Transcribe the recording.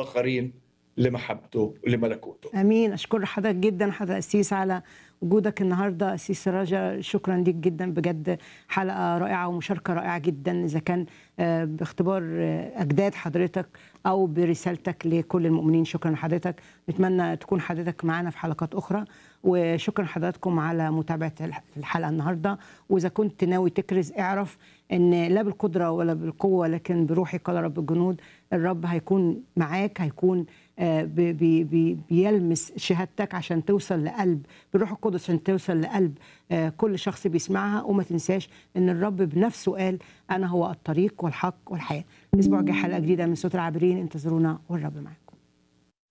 الاخرين لمحبته لملكوته امين اشكر حضرتك جدا حضرتك اسيس على وجودك النهارده اسيس راجا شكرا ليك جدا بجد حلقه رائعه ومشاركه رائعه جدا اذا كان آه، باختبار آه، اجداد حضرتك او برسالتك لكل المؤمنين شكرا لحضرتك نتمنى تكون حضرتك معانا في حلقات اخرى وشكرا لحضراتكم على متابعه الح- الحلقه النهارده واذا كنت ناوي تكرز اعرف ان لا بالقدره ولا بالقوه لكن بروحي قال رب الجنود الرب هيكون معاك هيكون آه، بي- بي- بي- بيلمس شهادتك عشان توصل لقلب بالروح القدس عشان توصل لقلب آه، كل شخص بيسمعها وما تنساش ان الرب بنفسه قال انا هو الطريق والحق والحياه الاسبوع الجاي حلقه جديده من صوت العابرين انتظرونا والرب معاكم